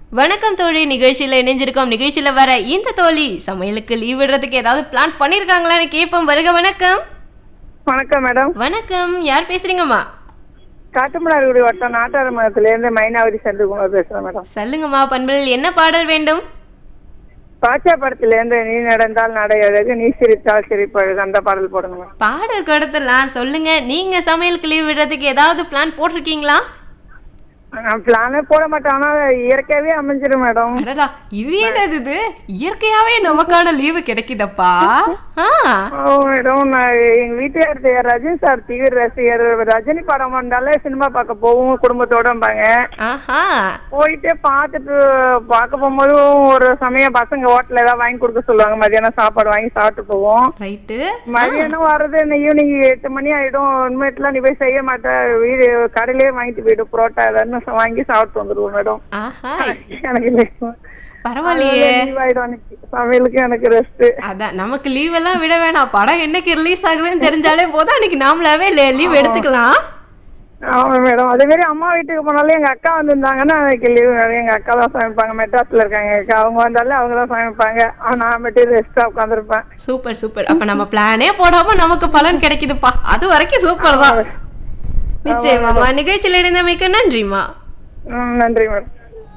வணக்கம் தோழி நிகழ்ச்சியில் இணைஞ்சிருக்கோம் நிகழ்ச்சியில் வர இந்த தோழி சமையலுக்கு லீவ் விடுறதுக்கு ஏதாவது பிளான் பண்ணியிருக்காங்களான்னு கேட்போம் வருக வணக்கம் வணக்கம் மேடம் வணக்கம் யார் பேசுறீங்கம்மா காட்டுமன்னார்குடி வட்டம் நாட்டாறு மதத்திலேருந்து மைனாவதி செந்தில்குமார் பேசுகிறேன் மேடம் சொல்லுங்கம்மா பண்பில் என்ன பாடல் வேண்டும் பாச்சா படத்திலேருந்து நீ நடந்தால் நடை அழகு நீ சிரித்தால் சிரிப்பழகு அந்த பாடல் போடுங்க மேடம் பாடல் கொடுத்துடலாம் சொல்லுங்க நீங்க சமையலுக்கு லீவ் விடுறதுக்கு ஏதாவது பிளான் போட்டிருக்கீங்களா நான் பிளானே போட மாட்டேன் ஆனால் இயற்கையாகவே அமைஞ்சிடும் மேடம் அடடா இது என்னது இது இயற்கையாவே நமக்கான லீவு கிடைக்குதப்பா ஆ ஓ மேடம் நான் எங்கள் வீட்டுக்காரர் ரஜினி சார் தீவிர ரசிகர் ரஜினி படம் வந்தாலே சினிமா பார்க்க போவோம் குடும்பத்தோடம்பாங்க ஆஹா போயிட்டு பார்த்துட்டு பார்க்க போகும்போது ஒரு சமயம் பசங்க ஹோட்டலில் ஏதாவது வாங்கி கொடுக்க சொல்லுவாங்க மதியானம் சாப்பாடு வாங்கி சாப்பிட்டு போவோம் ரைட்டு மதியானம் வர்றது இந்த ஈவினிங் எட்டு மணி ஆயிடும் உண்மையெல்லாம் நீ போய் செய்ய மாட்டேன் வீடு கடையிலே வாங்கிட்டு போயிடும் புரோட்டா ஏதாவது வாங்கி சாப்பிட்டு வந்துடுவோம் மேடம் ஆஹா எனக்கு இல்லை. பரவாயில்லையே leave ஆயிடும் அன்னைக்கு. சமையலுக்கு எனக்கு ரெஸ்ட் அதான் நமக்கு லீவ் எல்லாம் விட வேணாம் படம் என்னைக்கு ரிலீஸ் ஆகுதுன்னு தெரிஞ்சாலே போதும் அன்னைக்கு நாமளாவே லீவ் எடுத்துக்கலாம் ஆமா மேடம் அதே மாதிரி அம்மா வீட்டுக்கு போனாலும் எங்க அக்கா வந்திருந்தாங்கன்னா அன்னைக்கு லீவு எங்க அக்கா தான் சமைப்பாங்க மெட்ராஸ்ல இருக்காங்க எங்க அக்கா அவங்க வந்தாலே அவங்க தான் சமைப்பாங்க ஆனா நான் மட்டும் ரெஸ்டா உட்காந்துருப்பேன் சூப்பர் சூப்பர் அப்ப நம்ம பிளானே போடாம நமக்கு பலன் கிடைக்குதுப்பா அது வரைக்கும் சூப்பர் தான் நிச்சயமாம்மா நிகழ்ச்சியில் இணைந்தமைக்கு நன்றிம்மா நன்றி மேடம்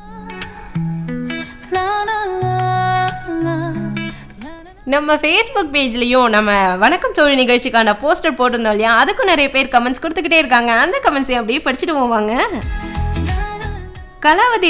நம்ம ஃபேஸ்புக் பேஜ்லயும் நம்ம வணக்கம் தோழி நிகழ்ச்சிக்கான போஸ்டர் போட்டிருந்தோம் இல்லையா அதுக்கும் நிறைய பேர் கமெண்ட்ஸ் கொடுத்துக்கிட்டே இருக்காங்க அந்த கமெண்ட்ஸையும் அப்படியே படிச்சுட்டு போவாங்க கலாவதி